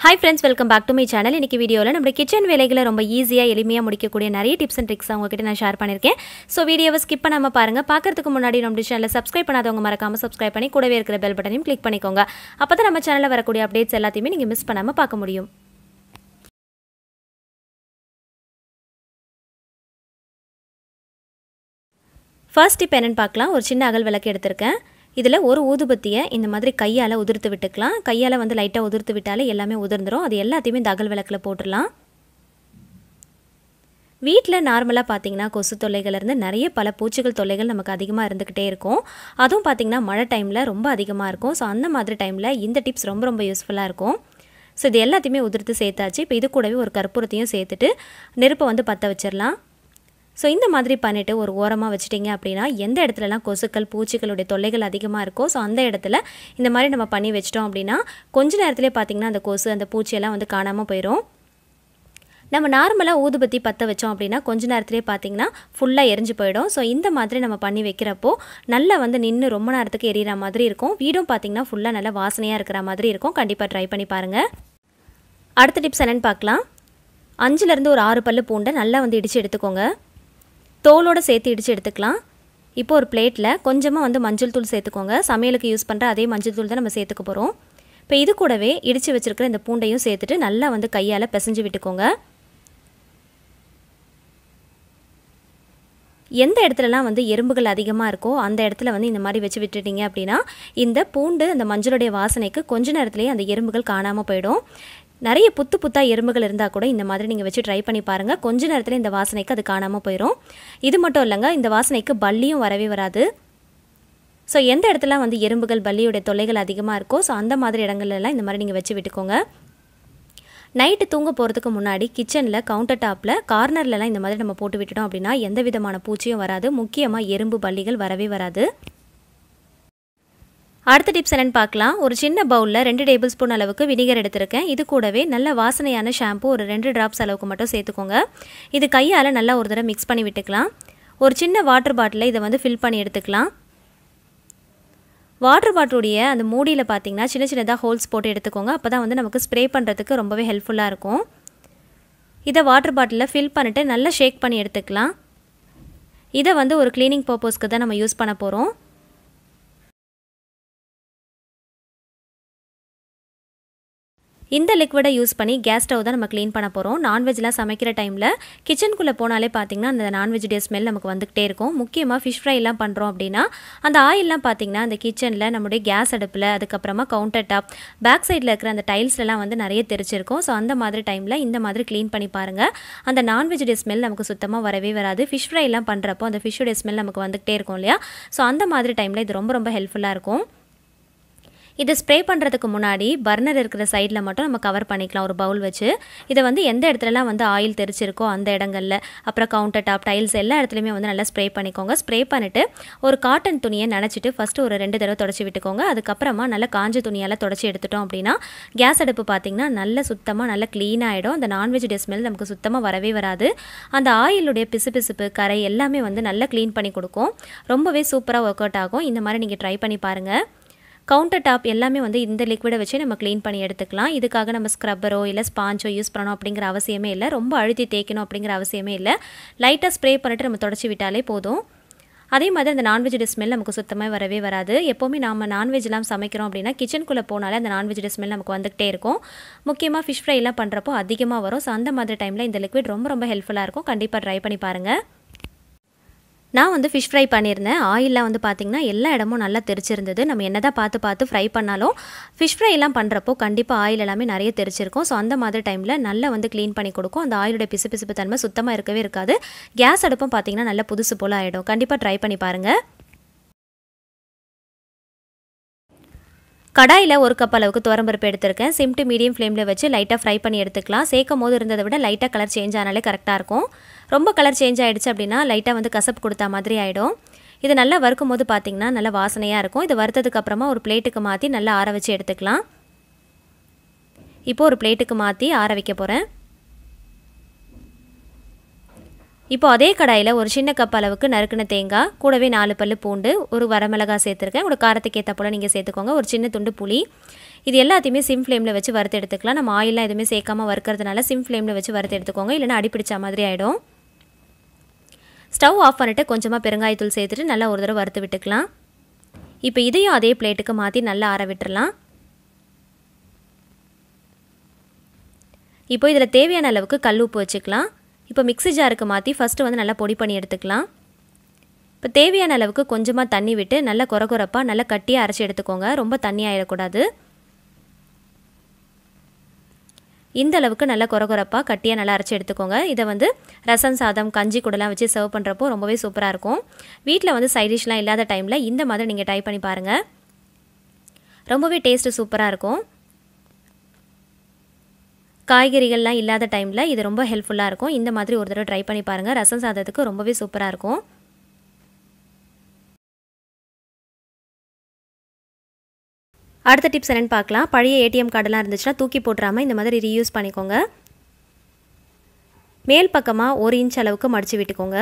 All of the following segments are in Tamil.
hi friends welcome back to my channel இன்னைக்கு வீடியோவில் நம்ம கிச்சன் வேலைகளை ரொம்ப ஈஸியாக எளிமையாக முடிக்கக்கூடிய நிறைய டிப்ஸ் அண்ட் ட்ரிக்ஸ் உங்ககிட்ட நான் ஷேர் பண்ணியிருக்கேன் ஸோ வீடியோவை ஸ்கிப் பண்ணாமல் பாருங்கள் பார்க்கறதுக்கு முன்னாடி நம்ம சேனலை சப்ஸ்கிரைப் பண்ணாதவங்க மறக்காமல் சப்ஸ்கிரைப் பண்ணி கூடவே இருக்கிற பெல் பட்டனையும் கிளிக் பண்ணிக்கோங்க அப்போ தான் நம்ம சேனலில் வரக்கூடிய அப்டேட்ஸ் எல்லாத்தையுமே நீங்கள் மிஸ் பண்ணாமல் பார்க்க முடியும் ஃபர்ஸ்ட் டிப் என்னென்னு பார்க்கலாம் ஒரு சின்ன அகல் விளக்கு எடுத்திருக்கேன் இதில் ஒரு ஊதுபத்தியை இந்த மாதிரி கையால் உதிர்த்து விட்டுக்கலாம் கையால் வந்து லைட்டாக உதிர்த்து விட்டாலே எல்லாமே உதிர்ந்துடும் அது எல்லாத்தையுமே இந்த அகல் விளக்கில் போட்டுடலாம் வீட்டில் நார்மலாக பார்த்தீங்கன்னா கொசு தொல்லைகள்லேருந்து நிறைய பல பூச்சிகள் தொல்லைகள் நமக்கு அதிகமாக இருந்துக்கிட்டே இருக்கும் அதுவும் பார்த்திங்கன்னா மழை டைமில் ரொம்ப அதிகமாக இருக்கும் ஸோ அந்த மாதிரி டைமில் இந்த டிப்ஸ் ரொம்ப ரொம்ப யூஸ்ஃபுல்லாக இருக்கும் ஸோ இது எல்லாத்தையுமே உதிர்த்து சேர்த்தாச்சு இப்போ இது கூடவே ஒரு கற்பூரத்தையும் சேர்த்துட்டு நெருப்பை வந்து பற்ற வச்சிடலாம் ஸோ இந்த மாதிரி பண்ணிவிட்டு ஒரு ஓரமாக வச்சுட்டிங்க அப்படின்னா எந்த இடத்துலலாம் கொசுக்கள் பூச்சிகளுடைய தொல்லைகள் அதிகமாக இருக்கோ ஸோ அந்த இடத்துல இந்த மாதிரி நம்ம பண்ணி வச்சிட்டோம் அப்படின்னா கொஞ்ச நேரத்துலேயே பார்த்திங்கன்னா அந்த கொசு அந்த பூச்சியெல்லாம் வந்து காணாமல் போயிடும் நம்ம நார்மலாக ஊதுபத்தி பற்ற வச்சோம் அப்படின்னா கொஞ்ச நேரத்துலேயே பார்த்தீங்கன்னா ஃபுல்லாக எரிஞ்சு போயிடும் ஸோ இந்த மாதிரி நம்ம பண்ணி வைக்கிறப்போ நல்லா வந்து நின்று ரொம்ப நேரத்துக்கு எரியிற மாதிரி இருக்கும் வீடும் பார்த்திங்கன்னா ஃபுல்லாக நல்லா வாசனையாக இருக்கிற மாதிரி இருக்கும் கண்டிப்பாக ட்ரை பண்ணி பாருங்கள் அடுத்த டிப்ஸ் என்னென்னு பார்க்கலாம் அஞ்சுலேருந்து ஒரு ஆறு பல்லு பூண்டை நல்லா வந்து இடித்து எடுத்துக்கோங்க தோலோடு சேர்த்து இடித்து எடுத்துக்கலாம் இப்போ ஒரு பிளேட்டில் கொஞ்சமாக வந்து மஞ்சள் தூள் சேர்த்துக்கோங்க சமையலுக்கு யூஸ் பண்ணுற அதே மஞ்சள் தூள் தான் நம்ம சேர்த்துக்க போகிறோம் இப்போ இது கூடவே இடித்து வச்சுருக்கிற இந்த பூண்டையும் சேர்த்துட்டு நல்லா வந்து கையால் பிசைஞ்சு விட்டுக்கோங்க எந்த இடத்துலலாம் வந்து எறும்புகள் அதிகமாக இருக்கோ அந்த இடத்துல வந்து இந்த மாதிரி வச்சு விட்டுட்டீங்க அப்படின்னா இந்த பூண்டு அந்த மஞ்சளுடைய வாசனைக்கு கொஞ்ச நேரத்துலேயே அந்த எறும்புகள் காணாமல் போயிடும் நிறைய புத்து புத்தாக எறும்புகள் இருந்தால் கூட இந்த மாதிரி நீங்கள் வச்சு ட்ரை பண்ணி பாருங்கள் கொஞ்ச நேரத்தில் இந்த வாசனைக்கு அது காணாமல் போயிடும் இது மட்டும் இல்லைங்க இந்த வாசனைக்கு பல்லியும் வரவே வராது ஸோ எந்த இடத்துல வந்து எறும்புகள் பல்லியுடைய தொல்லைகள் அதிகமாக இருக்கோ ஸோ அந்த மாதிரி இடங்கள்லாம் இந்த மாதிரி நீங்கள் வச்சு விட்டுக்கோங்க நைட்டு தூங்க போகிறதுக்கு முன்னாடி கிச்சனில் கவுண்டர் டாப்பில் கார்னர்லலாம் இந்த மாதிரி நம்ம போட்டு விட்டுட்டோம் அப்படின்னா எந்த விதமான பூச்சியும் வராது முக்கியமாக எறும்பு பல்லிகள் வரவே வராது அடுத்த டிப்ஸ் என்னென்னு பார்க்கலாம் ஒரு சின்ன பவுலில் ரெண்டு டேபிள் ஸ்பூன் அளவுக்கு வினிகர் எடுத்திருக்கேன் இது கூடவே நல்ல வாசனையான ஷாம்பு ஒரு ரெண்டு ட்ராப்ஸ் அளவுக்கு மட்டும் சேர்த்துக்கோங்க இது கையால் நல்லா ஒரு தடவை மிக்ஸ் பண்ணி விட்டுக்கலாம் ஒரு சின்ன வாட்டர் பாட்டிலில் இதை வந்து ஃபில் பண்ணி எடுத்துக்கலாம் வாட்டர் பாட்டிலுடைய அந்த மூடியில் பார்த்தீங்கன்னா சின்ன சின்னதாக ஹோல்ஸ் போட்டு எடுத்துக்கோங்க அப்போ தான் வந்து நமக்கு ஸ்ப்ரே பண்ணுறதுக்கு ரொம்பவே ஹெல்ப்ஃபுல்லாக இருக்கும் இதை வாட்டர் பாட்டிலில் ஃபில் பண்ணிவிட்டு நல்லா ஷேக் பண்ணி எடுத்துக்கலாம் இதை வந்து ஒரு க்ளீனிங் பர்பஸ்க்கு தான் நம்ம யூஸ் பண்ண போகிறோம் இந்த லிக்விடை யூஸ் பண்ணி கேஸ் ஸ்டவ் தான் நம்ம க்ளீன் பண்ண போகிறோம் நான்வெஜ்லாம் சமைக்கிற டைமில் கிச்சனுக்குள்ளே போனாலே பார்த்திங்கன்னா அந்த நான்வெஜ்டைய ஸ்மெல் நமக்கு வந்துக்கிட்டே இருக்கும் முக்கியமாக ஃபிஷ் ஃப்ரைலாம் பண்ணுறோம் அப்படின்னா அந்த ஆயிலெலாம் பார்த்திங்கன்னா அந்த கிச்சனில் நம்முடைய கேஸ் அடுப்பில் அதுக்கப்புறமா கவுண்டர் டாப் பேக் சைடில் இருக்கிற அந்த டைல்ஸ்லாம் வந்து நிறைய தெரிச்சிருக்கும் ஸோ அந்த மாதிரி டைமில் இந்த மாதிரி க்ளீன் பண்ணி பாருங்கள் அந்த நான்வெஜ்டைய ஸ்மெல் நமக்கு சுத்தமாக வரவே வராது ஃபிஷ் ஃப்ரைலாம் பண்ணுறப்போ அந்த ஃபிஷ்ஷுடைய ஸ்மெல் நமக்கு வந்துக்கிட்டே இருக்கும் இல்லையா ஸோ அந்த மாதிரி டைமில் இது ரொம்ப ரொம்ப ஹெல்ப்ஃபுல்லாக இருக்கும் இதை ஸ்ப்ரே பண்ணுறதுக்கு முன்னாடி பர்னர் இருக்கிற சைடில் மட்டும் நம்ம கவர் பண்ணிக்கலாம் ஒரு பவுல் வச்சு இதை வந்து எந்த இடத்துலலாம் வந்து ஆயில் தெரிச்சிருக்கோ அந்த இடங்களில் அப்புறம் கவுண்டர் டாப் டைல்ஸ் எல்லா இடத்துலையுமே வந்து நல்லா ஸ்ப்ரே பண்ணிக்கோங்க ஸ்ப்ரே பண்ணிவிட்டு ஒரு காட்டன் துணியை நினச்சிட்டு ஃபஸ்ட்டு ஒரு ரெண்டு தடவை தொடச்சி விட்டுக்கோங்க அதுக்கப்புறமா நல்லா காஞ்ச துணியால் தொடச்சி எடுத்துட்டோம் அப்படின்னா கேஸ் அடுப்பு பார்த்திங்கன்னா நல்ல சுத்தமாக நல்லா க்ளீன் ஆகிடும் அந்த நான்வெஜ் ஸ்மெல் நமக்கு சுத்தமாக வரவே வராது அந்த ஆயிலுடைய பிசு பிசுப்பு கரை எல்லாமே வந்து நல்லா க்ளீன் பண்ணி கொடுக்கும் ரொம்பவே சூப்பராக ஒர்க் அவுட் ஆகும் இந்த மாதிரி நீங்கள் ட்ரை பண்ணி பாருங்கள் கவுண்டர் டாப் எல்லாமே வந்து இந்த லிக்விடை வச்சு நம்ம க்ளீன் பண்ணி எடுத்துக்கலாம் இதுக்காக நம்ம ஸ்க்ரப்பரோ இல்லை ஸ்பாஞ்சோ யூஸ் பண்ணணும் அப்படிங்கிற அவசியமே இல்லை ரொம்ப அழுத்தி தேய்க்கணும் அப்படிங்கிற அவசியமே இல்லை லைட்டாக ஸ்ப்ரே பண்ணிட்டு நம்ம தொடச்சி விட்டாலே போதும் அதே மாதிரி அந்த நான்வெஜ் ஸ்மெல் நமக்கு சுத்தமாக வரவே வராது எப்போவுமே நாம் நான்வெஜ்லாம் சமைக்கிறோம் அப்படின்னா கிச்சனுக்குள்ளே போனாலே அந்த நான்வெஜ் ஸ்மெல் நமக்கு வந்துகிட்டே இருக்கும் முக்கியமாக ஃபிஷ் ஃப்ரைலாம் பண்ணுறப்போ அதிகமாக வரும் ஸோ அந்த மாதிரி டைமில் இந்த லிக்விட் ரொம்ப ரொம்ப ஹெல்ப்ஃபுல்லாக இருக்கும் கண்டிப்பாக ட்ரை பண்ணி பாருங்கள் நான் வந்து ஃபிஷ் ஃப்ரை பண்ணியிருந்தேன் ஆயிலெலாம் வந்து பார்த்திங்கன்னா எல்லா இடமும் நல்லா தெரிச்சிருந்தது நம்ம என்ன தான் பார்த்து பார்த்து ஃப்ரை பண்ணாலும் ஃபிஷ் ஃப்ரைலாம் பண்ணுறப்போ கண்டிப்பாக ஆயில் எல்லாமே நிறைய தெரிச்சிருக்கும் ஸோ அந்த மாதிரி டைமில் நல்லா வந்து க்ளீன் பண்ணி கொடுக்கும் அந்த ஆயிலோட பிசு பிசுப்பு தன்மை சுத்தமாக இருக்கவே இருக்காது கேஸ் அடுப்பும் பார்த்திங்கன்னா நல்லா புதுசு போல் ஆகிடும் கண்டிப்பாக ட்ரை பண்ணி பாருங்கள் கடாயில் ஒரு கப் அளவுக்கு துவரம்பருப்பு எடுத்திருக்கேன் சிம் டு மீடியம் ஃப்ளேமில் வச்சு லைட்டாக ஃப்ரை பண்ணி எடுத்துக்கலாம் சேர்க்கும் போது இருந்ததை விட லைட்டாக கலர் சேஞ்ச் ஆனாலே கரெக்டாக இருக்கும் ரொம்ப கலர் சேஞ்ச் ஆகிடுச்சு அப்படின்னா லைட்டாக வந்து கசப்பு கொடுத்தா மாதிரி ஆகிடும் இது நல்லா வறுக்கும் போது பார்த்திங்கன்னா நல்லா வாசனையாக இருக்கும் இது வறுத்ததுக்கு அப்புறமா ஒரு பிளேட்டுக்கு மாற்றி நல்லா ஆற வச்சு எடுத்துக்கலாம் இப்போது ஒரு பிளேட்டுக்கு மாற்றி ஆற வைக்க போகிறேன் இப்போ அதே கடாயில் ஒரு சின்ன கப் அளவுக்கு நறுக்கின தேங்காய் கூடவே நாலு பல்லு பூண்டு ஒரு வரமிளகாய் சேர்த்துருக்கேன் ஒரு காரத்துக்கு ஏற்ற போல் நீங்கள் சேர்த்துக்கோங்க ஒரு சின்ன துண்டு புளி இது எல்லாத்தையுமே சிம் ஃப்ளேமில் வச்சு வறுத்து எடுத்துக்கலாம் நம்ம ஆயிலாம் எதுவுமே சேர்க்காம வறுக்கிறதுனால சிம் ஃப்ளேமில் வச்சு வறுத்து எடுத்துக்கோங்க இல்லைனா அடிப்பிடிச்ச மாதிரி ஆகிடும் ஸ்டவ் ஆஃப் பண்ணிவிட்டு கொஞ்சமாக பெருங்காயத்தூள் சேர்த்துட்டு நல்லா ஒரு தடவை வறுத்து விட்டுக்கலாம் இப்போ இதையும் அதே பிளேட்டுக்கு மாற்றி நல்லா ஆற விட்டுறலாம் இப்போ இதில் தேவையான அளவுக்கு கல் உப்பு வச்சுக்கலாம் இப்போ மிக்ஸி ஜாருக்கு மாற்றி ஃபஸ்ட்டு வந்து நல்லா பொடி பண்ணி எடுத்துக்கலாம் இப்போ தேவையான அளவுக்கு கொஞ்சமாக தண்ணி விட்டு நல்லா குறை குறைப்பாக நல்லா கட்டியாக அரைச்சி எடுத்துக்கோங்க ரொம்ப தண்ணி ஆகிடக்கூடாது இந்த அளவுக்கு நல்லா குறை குறைப்பாக கட்டியாக நல்லா அரைச்சி எடுத்துக்கோங்க இதை வந்து ரசம் சாதம் கஞ்சி கூடலாம் வச்சு சர்வ் பண்ணுறப்போ ரொம்பவே சூப்பராக இருக்கும் வீட்டில் வந்து சைடிஷ்லாம் இல்லாத டைமில் இந்த மாதிரி நீங்கள் ட்ரை பண்ணி பாருங்கள் ரொம்பவே டேஸ்ட்டு சூப்பராக இருக்கும் காய்கறிகள்லாம் இல்லாத டைமில் இது ரொம்ப ஹெல்ப்ஃபுல்லாக இருக்கும் இந்த மாதிரி ஒரு தடவை ட்ரை பண்ணி பாருங்கள் ரசம் சாதத்துக்கு ரொம்பவே சூப்பராக இருக்கும் அடுத்த டிப்ஸ் என்னென்னு பார்க்கலாம் பழைய ஏடிஎம் கார்டெல்லாம் இருந்துச்சுன்னா தூக்கி போட்டுறாமல் இந்த மாதிரி ரீயூஸ் பண்ணிக்கோங்க மேல் பக்கமாக ஒரு இன்ச் அளவுக்கு மடித்து விட்டுக்கோங்க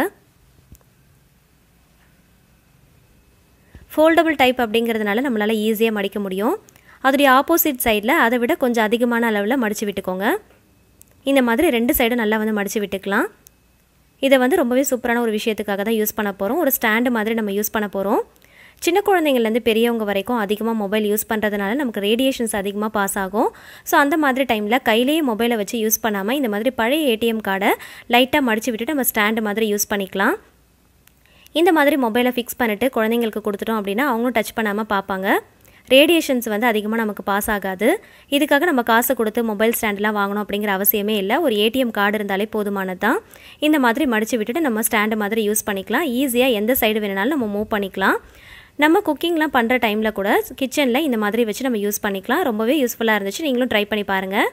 ஃபோல்டபுள் டைப் அப்படிங்கிறதுனால நம்மளால் ஈஸியாக மடிக்க முடியும் அதோடைய ஆப்போசிட் சைடில் அதை விட கொஞ்சம் அதிகமான அளவில் மடித்து விட்டுக்கோங்க இந்த மாதிரி ரெண்டு சைடும் நல்லா வந்து மடித்து விட்டுக்கலாம் இதை வந்து ரொம்பவே சூப்பரான ஒரு விஷயத்துக்காக தான் யூஸ் பண்ண போகிறோம் ஒரு ஸ்டாண்டு மாதிரி நம்ம யூஸ் பண்ண போகிறோம் சின்ன குழந்தைங்கள்லேருந்து பெரியவங்க வரைக்கும் அதிகமாக மொபைல் யூஸ் பண்ணுறதுனால நமக்கு ரேடியேஷன்ஸ் அதிகமாக பாஸ் ஆகும் ஸோ அந்த மாதிரி டைமில் கையிலேயே மொபைலை வச்சு யூஸ் பண்ணாமல் இந்த மாதிரி பழைய ஏடிஎம் கார்டை லைட்டாக மடித்து விட்டுட்டு நம்ம ஸ்டாண்டு மாதிரி யூஸ் பண்ணிக்கலாம் இந்த மாதிரி மொபைலை ஃபிக்ஸ் பண்ணிவிட்டு குழந்தைங்களுக்கு கொடுத்துட்டோம் அப்படின்னா அவங்களும் டச் பண்ணாமல் பார்ப்பாங்க ரேடியேஷன்ஸ் வந்து அதிகமாக நமக்கு பாஸ் ஆகாது இதுக்காக நம்ம காசு கொடுத்து மொபைல் ஸ்டாண்டெலாம் வாங்கணும் அப்படிங்கிற அவசியமே இல்லை ஒரு ஏடிஎம் கார்டு இருந்தாலே போதுமானது தான் இந்த மாதிரி மடித்து விட்டுட்டு நம்ம ஸ்டாண்டு மாதிரி யூஸ் பண்ணிக்கலாம் ஈஸியாக எந்த சைடு வேணுனாலும் நம்ம மூவ் பண்ணிக்கலாம் நம்ம குக்கிங்லாம் பண்ணுற டைமில் கூட கிச்சனில் இந்த மாதிரி வச்சு நம்ம யூஸ் பண்ணிக்கலாம் ரொம்பவே யூஸ்ஃபுல்லாக இருந்துச்சு நீங்களும் ட்ரை பண்ணி பாருங்கள்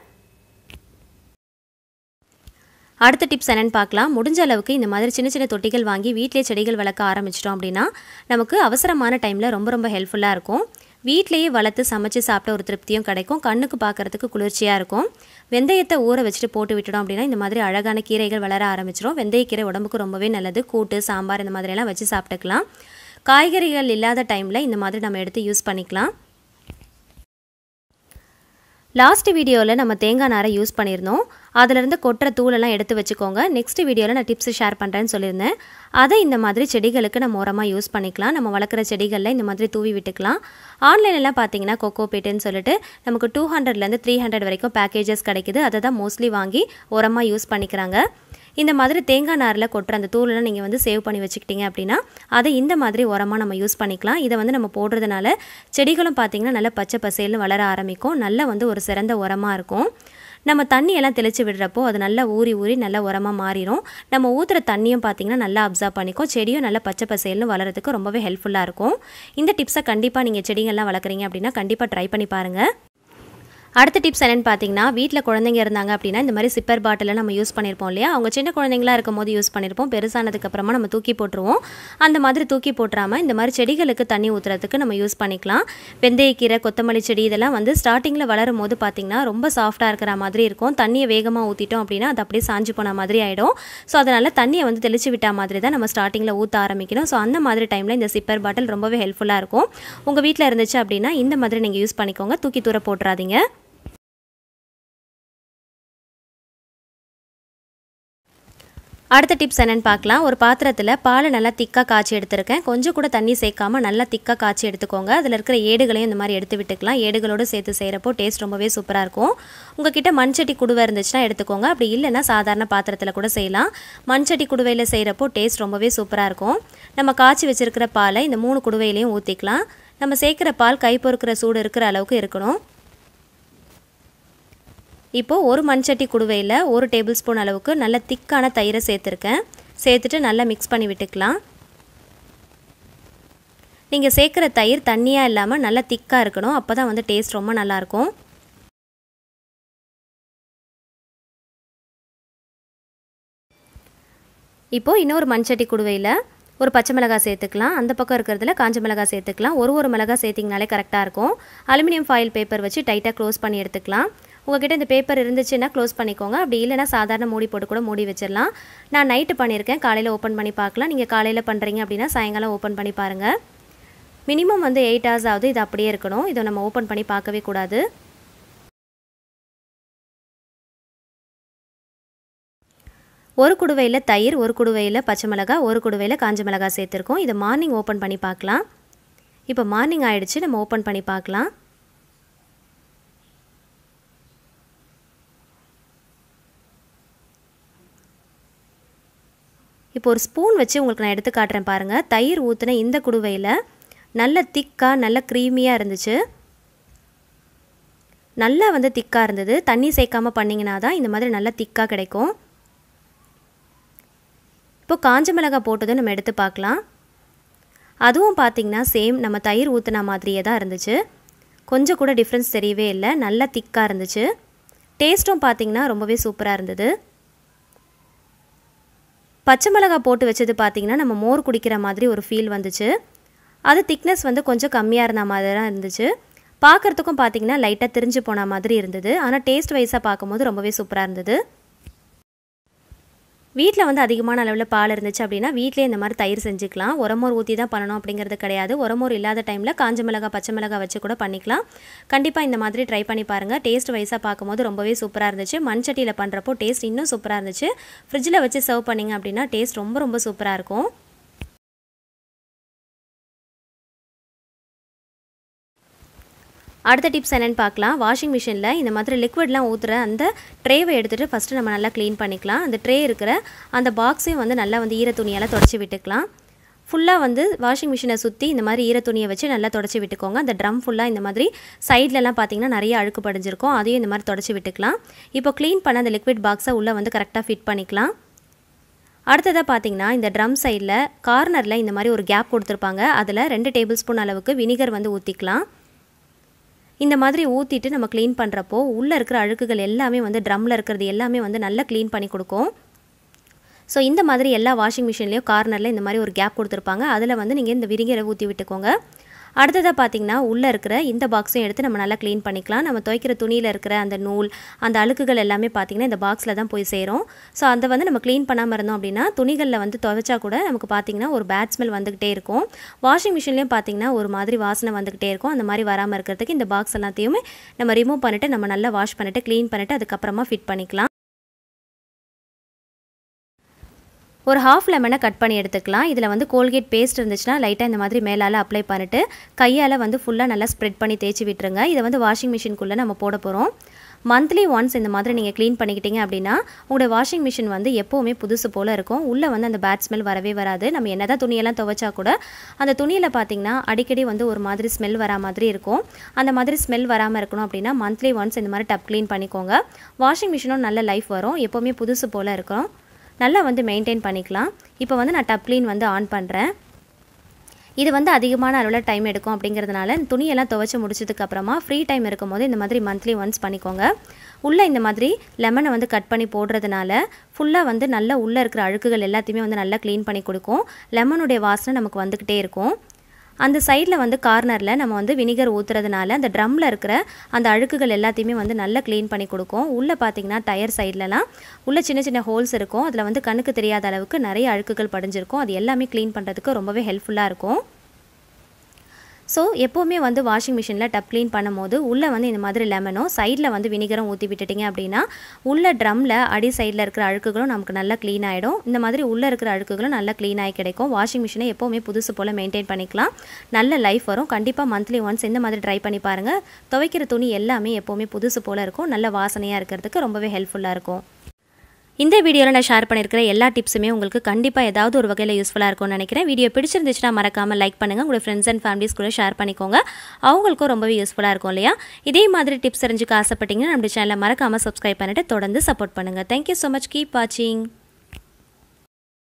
அடுத்த டிப்ஸ் என்னென்னு பார்க்கலாம் முடிஞ்ச அளவுக்கு இந்த மாதிரி சின்ன சின்ன தொட்டிகள் வாங்கி வீட்டிலே செடிகள் வளர்க்க ஆரம்பிச்சிட்டோம் அப்படின்னா நமக்கு அவசரமான டைமில் ரொம்ப ரொம்ப ஹெல்ப்ஃபுல்லாக இருக்கும் வீட்லேயே வளர்த்து சமைச்சு சாப்பிட்ட ஒரு திருப்தியும் கிடைக்கும் கண்ணுக்கு பார்க்குறதுக்கு குளிர்ச்சியாக இருக்கும் வெந்தயத்தை ஊற வச்சுட்டு போட்டு விட்டுடும் அப்படின்னா இந்த மாதிரி அழகான கீரைகள் வளர ஆரம்பிச்சிடும் வெந்தயக்கீரை உடம்புக்கு ரொம்பவே நல்லது கூட்டு சாம்பார் இந்த மாதிரியெல்லாம் வச்சு சாப்பிட்டுக்கலாம் காய்கறிகள் இல்லாத டைமில் இந்த மாதிரி நம்ம எடுத்து யூஸ் பண்ணிக்கலாம் லாஸ்ட் வீடியோவில் நம்ம தேங்காய் நாரை யூஸ் பண்ணியிருந்தோம் அதிலிருந்து கொட்டுற தூளெல்லாம் எடுத்து வச்சுக்கோங்க நெக்ஸ்ட் வீடியோவில் நான் டிப்ஸ் ஷேர் பண்ணுறேன்னு சொல்லியிருந்தேன் அதை இந்த மாதிரி செடிகளுக்கு நம்ம உரமாக யூஸ் பண்ணிக்கலாம் நம்ம வளர்க்குற செடிகளில் இந்த மாதிரி தூவி விட்டுக்கலாம் ஆன்லைன்லாம் பார்த்தீங்கன்னா கொக்கோ பேட்டுன்னு சொல்லிட்டு நமக்கு டூ ஹண்ட்ரட்லேருந்து த்ரீ ஹண்ட்ரட் வரைக்கும் பேக்கேஜஸ் கிடைக்குது அதை தான் மோஸ்ட்லி வாங்கி உரமாக யூஸ் பண்ணிக்கிறாங்க இந்த மாதிரி தேங்காய் நாரில் கொட்டுற அந்த தூளெல்லாம் நீங்கள் வந்து சேவ் பண்ணி வச்சுக்கிட்டீங்க அப்படின்னா அதை இந்த மாதிரி உரமாக நம்ம யூஸ் பண்ணிக்கலாம் இதை வந்து நம்ம போடுறதுனால செடிகளும் பார்த்திங்கன்னா நல்லா பச்சை பசேல்னு வளர ஆரம்பிக்கும் நல்ல வந்து ஒரு சிறந்த உரமாக இருக்கும் நம்ம தண்ணியெல்லாம் தெளித்து விடுறப்போ அது நல்லா ஊறி ஊறி நல்லா உரமாக மாறிடும் நம்ம ஊற்றுற தண்ணியும் பார்த்திங்கன்னா நல்லா அப்சர்வ் பண்ணிக்கும் செடியும் நல்லா பச்சை பசேல்னு வளரதுக்கு ரொம்பவே ஹெல்ப்ஃபுல்லாக இருக்கும் இந்த டிப்ஸை கண்டிப்பாக நீங்கள் செடிகள்லாம் வளர்க்குறீங்க அப்படின்னா கண்டிப்பாக ட்ரை பண்ணி பாருங்கள் அடுத்த டிப்ஸ் என்னென்னு பார்த்தீங்கன்னா வீட்டில் குழந்தைங்க இருந்தாங்க அப்படின்னா இந்த மாதிரி சிப்பர் பாட்டிலை நம்ம யூஸ் பண்ணியிருப்போம் இல்லையா அவங்க சின்ன குழந்தைங்களா இருக்கும் போது யூஸ் பண்ணியிருப்போம் பெருசானதுக்கப்புறமா நம்ம தூக்கி போட்டுருவோம் அந்த மாதிரி தூக்கி போட்டுறாமல் இந்த மாதிரி செடிகளுக்கு தண்ணி ஊற்றுறதுக்கு நம்ம யூஸ் பண்ணிக்கலாம் வெந்தயக்கீரை கொத்தமல்லி செடி இதெல்லாம் வந்து ஸ்டார்டிங்கில் வளரும் போது பார்த்திங்கன்னா ரொம்ப சாஃப்டாக இருக்கிற மாதிரி இருக்கும் தண்ணியை வேகமாக ஊற்றிட்டோம் அப்படின்னா அது அப்படியே சாஞ்சு போன மாதிரி ஆகிடும் ஸோ அதனால் தண்ணியை வந்து தெளிச்சு விட்ட மாதிரி தான் நம்ம ஸ்டார்டிங்கில் ஊற்ற ஆரம்பிக்கணும் ஸோ அந்த மாதிரி டைமில் இந்த சிப்பர் பாட்டில் ரொம்பவே ஹெல்ப்ஃபுல்லாக இருக்கும் உங்கள் வீட்டில் இருந்துச்சு அப்படின்னா இந்த மாதிரி நீங்கள் யூஸ் பண்ணிக்கோங்க தூக்கி தூர போட்டுறாதீங்க அடுத்த டிப்ஸ் என்னென்னு பார்க்கலாம் ஒரு பாத்திரத்தில் பாலை நல்லா திக்காக காய்ச்சி எடுத்திருக்கேன் கொஞ்சம் கூட தண்ணி சேர்க்காம நல்லா திக்காக காய்ச்சி எடுத்துக்கோங்க அதில் இருக்கிற ஏடுகளையும் இந்த மாதிரி எடுத்து விட்டுக்கலாம் ஏடுகளோடு சேர்த்து செய்கிறப்போ டேஸ்ட் ரொம்பவே சூப்பராக இருக்கும் உங்ககிட்ட மண்சட்டி குடுவை இருந்துச்சுன்னா எடுத்துக்கோங்க அப்படி இல்லைன்னா சாதாரண பாத்திரத்தில் கூட செய்யலாம் மண்சட்டி குடுவையில் செய்கிறப்போ டேஸ்ட் ரொம்பவே சூப்பராக இருக்கும் நம்ம காய்ச்சி வச்சுருக்கிற பாலை இந்த மூணு குடுவையிலையும் ஊற்றிக்கலாம் நம்ம சேர்க்குற பால் கை பொறுக்கிற சூடு இருக்கிற அளவுக்கு இருக்கணும் இப்போது ஒரு மண்சட்டி குடுவையில் ஒரு டேபிள் ஸ்பூன் அளவுக்கு நல்ல திக்கான தயிரை சேர்த்துருக்கேன் சேர்த்துட்டு நல்லா மிக்ஸ் பண்ணி விட்டுக்கலாம் நீங்கள் சேர்க்குற தயிர் தண்ணியாக இல்லாமல் நல்லா திக்காக இருக்கணும் அப்போ தான் வந்து டேஸ்ட் ரொம்ப நல்லாயிருக்கும் இப்போது இன்னொரு மண்சட்டி குடுவையில் ஒரு பச்சை மிளகாய் சேர்த்துக்கலாம் அந்த பக்கம் இருக்கிறதுல காஞ்ச மிளகாய் சேர்த்துக்கலாம் ஒரு ஒரு மிளகாய் சேர்த்திங்கனாலே கரெக்டாக இருக்கும் அலுமினியம் ஃபாயில் பேப்பர் வச்சு டைட்டாக க்ளோஸ் பண்ணி எடுத்துக்கலாம் உங்ககிட்ட இந்த பேப்பர் இருந்துச்சுன்னா க்ளோஸ் பண்ணிக்கோங்க அப்படி இல்லைனா சாதாரண மூடி போட்டு கூட மூடி வச்சிடலாம் நான் நைட்டு பண்ணியிருக்கேன் காலையில் ஓப்பன் பண்ணி பார்க்கலாம் நீங்கள் காலையில் பண்ணுறீங்க அப்படின்னா சாயங்காலம் ஓப்பன் பண்ணி பாருங்கள் மினிமம் வந்து எயிட் ஹவர்ஸ் ஆகுது இது அப்படியே இருக்கணும் இதை நம்ம ஓப்பன் பண்ணி பார்க்கவே கூடாது ஒரு குடுவையில் தயிர் ஒரு குடுவையில் பச்சை மிளகாய் ஒரு குடுவையில் காஞ்ச மிளகாய் சேர்த்துருக்கோம் இதை மார்னிங் ஓப்பன் பண்ணி பார்க்கலாம் இப்போ மார்னிங் ஆயிடுச்சு நம்ம ஓப்பன் பண்ணி பார்க்கலாம் இப்போ ஒரு ஸ்பூன் வச்சு உங்களுக்கு நான் எடுத்து காட்டுறேன் பாருங்கள் தயிர் ஊற்றின இந்த குடுவையில் நல்ல திக்காக நல்ல க்ரீமியாக இருந்துச்சு நல்லா வந்து திக்காக இருந்தது தண்ணி சேர்க்காமல் பண்ணிங்கன்னா தான் இந்த மாதிரி நல்லா திக்காக கிடைக்கும் இப்போ காஞ்ச மிளகாய் போட்டதும் நம்ம எடுத்து பார்க்கலாம் அதுவும் பார்த்திங்கன்னா சேம் நம்ம தயிர் ஊற்றின மாதிரியே தான் இருந்துச்சு கொஞ்சம் கூட டிஃப்ரென்ஸ் தெரியவே இல்லை நல்லா திக்காக இருந்துச்சு டேஸ்ட்டும் பார்த்திங்கன்னா ரொம்பவே சூப்பராக இருந்தது பச்சை மிளகாய் போட்டு வச்சது பார்த்திங்கன்னா நம்ம மோர் குடிக்கிற மாதிரி ஒரு ஃபீல் வந்துச்சு அது திக்னஸ் வந்து கொஞ்சம் கம்மியாக இருந்த மாதிரி தான் இருந்துச்சு பார்க்குறதுக்கும் பார்த்திங்கன்னா லைட்டாக திரிஞ்சு போன மாதிரி இருந்தது ஆனால் டேஸ்ட் வைஸாக பார்க்கும்போது ரொம்பவே சூப்பராக இருந்தது வீட்டில் வந்து அதிகமான அளவில் பால் இருந்துச்சு அப்படின்னா வீட்டிலே இந்த மாதிரி தயிர் செஞ்சுக்கலாம் உரமோர் ஊற்றி தான் பண்ணணும் அப்படிங்கிறது கிடையாது உரமோர் இல்லாத டைமில் காஞ்ச மிளகாய் பச்சை மிளகாய் வச்சு கூட பண்ணிக்கலாம் கண்டிப்பாக இந்த மாதிரி ட்ரை பண்ணி பாருங்கள் டேஸ்ட் வைஸாக பார்க்கும்போது ரொம்பவே சூப்பராக இருந்துச்சு மண் சட்டியில் பண்ணுறப்போ டேஸ்ட் இன்னும் சூப்பராக இருந்துச்சு ஃப்ரிட்ஜில் வச்சு சர்வ் பண்ணிங்க அப்படின்னா டேஸ்ட் ரொம்ப ரொம்ப சூப்பராக இருக்கும் அடுத்த டிப்ஸ் என்னென்னு பார்க்கலாம் வாஷிங் மிஷினில் இந்த மாதிரி லிக்விட்லாம் ஊற்றுற அந்த ட்ரேவை எடுத்துகிட்டு ஃபஸ்ட்டு நம்ம நல்லா க்ளீன் பண்ணிக்கலாம் அந்த ட்ரே இருக்கிற அந்த பாக்ஸையும் வந்து நல்லா வந்து ஈர துணியால் தொடச்சி விட்டுக்கலாம் ஃபுல்லாக வந்து வாஷிங் மிஷினை சுற்றி இந்த மாதிரி ஈர துணியை வச்சு நல்லா தொடச்சி விட்டுக்கோங்க அந்த ட்ரம் ஃபுல்லாக இந்த மாதிரி சைட்லலாம் பார்த்தீங்கன்னா நிறைய அழுக்கு படிஞ்சிருக்கும் அதையும் இந்த மாதிரி தொடச்சி விட்டுக்கலாம் இப்போ க்ளீன் பண்ண அந்த லிக்விட் பாக்ஸை உள்ளே வந்து கரெக்டாக ஃபிட் பண்ணிக்கலாம் அடுத்ததாக பார்த்தீங்கன்னா இந்த ட்ரம் சைடில் கார்னரில் இந்த மாதிரி ஒரு கேப் கொடுத்துருப்பாங்க அதில் ரெண்டு டேபிள் ஸ்பூன் அளவுக்கு வினிகர் வந்து ஊற்றிக்கலாம் இந்த மாதிரி ஊற்றிட்டு நம்ம க்ளீன் பண்ணுறப்போ உள்ளே இருக்கிற அழுக்குகள் எல்லாமே வந்து ட்ரம்மில் இருக்கிறது எல்லாமே வந்து நல்லா க்ளீன் பண்ணி கொடுக்கும் ஸோ இந்த மாதிரி எல்லா வாஷிங் மிஷின்லேயும் கார்னரில் இந்த மாதிரி ஒரு கேப் கொடுத்துருப்பாங்க அதில் வந்து நீங்கள் இந்த விரிங்கரை ஊற்றி விட்டுக்கோங்க அடுத்ததாக பார்த்தீங்கன்னா உள்ளே இருக்கிற இந்த பாக்ஸையும் எடுத்து நம்ம நல்லா க்ளீன் பண்ணிக்கலாம் நம்ம துவைக்கிற துணியில் இருக்கிற அந்த நூல் அந்த அழுக்குகள் எல்லாமே பார்த்திங்கன்னா இந்த பாக்ஸில் தான் போய் சேரும் ஸோ அதை வந்து நம்ம க்ளீன் பண்ணாமல் இருந்தோம் அப்படின்னா துணிகளில் வந்து துவைச்சா கூட நமக்கு பார்த்திங்கன்னா ஒரு பேட் ஸ்மெல் வந்துக்கிட்டே இருக்கும் வாஷிங் மிஷின்லேயும் பார்த்திங்கன்னா ஒரு மாதிரி வாசனை வந்துக்கிட்டே இருக்கும் அந்த மாதிரி வராமல் இருக்கிறதுக்கு இந்த பாக்ஸ் எல்லாத்தையுமே நம்ம ரிமூவ் பண்ணிவிட்டு நம்ம நல்லா வாஷ் பண்ணிவிட்டு க்ளீன் பண்ணிவிட்டு அதுக்கப்புறமா ஃபிட் பண்ணிக்கலாம் ஒரு ஹாஃப் லெமனை கட் பண்ணி எடுத்துக்கலாம் இதில் வந்து கோல்கேட் பேஸ்ட் இருந்துச்சுன்னா லைட்டாக இந்த மாதிரி மேலால் அப்ளை பண்ணிவிட்டு கையால் வந்து ஃபுல்லாக நல்லா ஸ்ப்ரெட் பண்ணி தேய்ச்சி விட்டுருங்க இதை வந்து வாஷிங் மிஷின்குள்ளே நம்ம போட போகிறோம் மந்த்லி ஒன்ஸ் இந்த மாதிரி நீங்கள் க்ளீன் பண்ணிக்கிட்டீங்க அப்படின்னா உங்களோட வாஷிங் மிஷின் வந்து எப்போவுமே புதுசு போல் இருக்கும் உள்ளே வந்து அந்த பேட் ஸ்மெல் வரவே வராது நம்ம என்ன தான் துணியெல்லாம் துவைச்சா கூட அந்த துணியில் பார்த்தீங்கன்னா அடிக்கடி வந்து ஒரு மாதிரி ஸ்மெல் வரா மாதிரி இருக்கும் அந்த மாதிரி ஸ்மெல் வராமல் இருக்கணும் அப்படின்னா மந்த்லி ஒன்ஸ் இந்த மாதிரி டப் க்ளீன் பண்ணிக்கோங்க வாஷிங் மிஷினும் நல்ல லைஃப் வரும் எப்போவுமே புதுசு போல் இருக்கும் நல்லா வந்து மெயின்டைன் பண்ணிக்கலாம் இப்போ வந்து நான் டப் க்ளீன் வந்து ஆன் பண்ணுறேன் இது வந்து அதிகமான அளவில் டைம் எடுக்கும் அப்படிங்கிறதுனால துணியெல்லாம் துவைச்சி முடிச்சதுக்கப்புறமா ஃப்ரீ டைம் இருக்கும்போது இந்த மாதிரி மந்த்லி ஒன்ஸ் பண்ணிக்கோங்க உள்ளே இந்த மாதிரி லெமனை வந்து கட் பண்ணி போடுறதுனால ஃபுல்லாக வந்து நல்லா உள்ளே இருக்கிற அழுக்குகள் எல்லாத்தையுமே வந்து நல்லா க்ளீன் பண்ணி கொடுக்கும் லெமனுடைய வாசனை நமக்கு வந்துக்கிட்டே இருக்கும் அந்த சைடில் வந்து கார்னரில் நம்ம வந்து வினிகர் ஊற்றுறதுனால அந்த ட்ரம்மில் இருக்கிற அந்த அழுக்குகள் எல்லாத்தையுமே வந்து நல்லா க்ளீன் பண்ணி கொடுக்கும் உள்ளே பார்த்தீங்கன்னா டயர் சைட்லலாம் உள்ளே சின்ன சின்ன ஹோல்ஸ் இருக்கும் அதில் வந்து கண்ணுக்கு தெரியாத அளவுக்கு நிறைய அழுக்குகள் படிஞ்சிருக்கும் அது எல்லாமே க்ளீன் பண்ணுறதுக்கு ரொம்பவே ஹெல்ப்ஃபுல்லாக இருக்கும் ஸோ எப்போவுமே வந்து வாஷிங் மிஷினில் டப் க்ளீன் பண்ணும்போது உள்ளே வந்து இந்த மாதிரி லெமனும் சைடில் வந்து வினிகரும் ஊற்றி விட்டுட்டிங்க அப்படின்னா உள்ள ட்ரம்மில் அடி சைடில் இருக்கிற அழுக்குகளும் நமக்கு நல்லா க்ளீன் ஆகிடும் இந்த மாதிரி உள்ளே இருக்கிற அழுக்குகளும் நல்லா க்ளீன் ஆகி கிடைக்கும் வாஷிங் மிஷினை எப்போவுமே புதுசு போல் மெயின்டைன் பண்ணிக்கலாம் நல்ல லைஃப் வரும் கண்டிப்பாக மந்த்லி ஒன்ஸ் இந்த மாதிரி ட்ரை பண்ணி பாருங்கள் துவைக்கிற துணி எல்லாமே எப்போவுமே புதுசு போல் இருக்கும் நல்ல வாசனையாக இருக்கிறதுக்கு ரொம்பவே ஹெல்ப்ஃபுல்லாக இருக்கும் இந்த வீடியோவில் நான் ஷேர் பண்ணியிருக்கிற எல்லா டிப்ஸுமே உங்களுக்கு கண்டிப்பாக ஏதாவது ஒரு வகையில் யூஸ்ஃபுல்லாக இருக்கும்னு நினைக்கிறேன் வீடியோ பிடிச்சிருந்துச்சுன்னா மறக்காமல் லைக் பண்ணுங்கள் உங்களோட ஃப்ரெண்ட்ஸ் அண்ட் ஃபேமிலிஸ் கூட ஷேர் பண்ணிக்கோங்க அவங்களுக்கும் ரொம்பவே யூஸ்ஃபுல்லாக இருக்கும் இல்லையா இதே மாதிரி டிப்ஸ் தெரிஞ்சுக்க ஆசைப்பட்டீங்கன்னா நம்ம சேனலை மறக்காமல் சப்ஸ்கிரைப் பண்ணிட்டு தொடர்ந்து சப்போர்ட் பண்ணுங்கள் தேங்க்யூ ஸோ மச் கீப் வாட்சிங்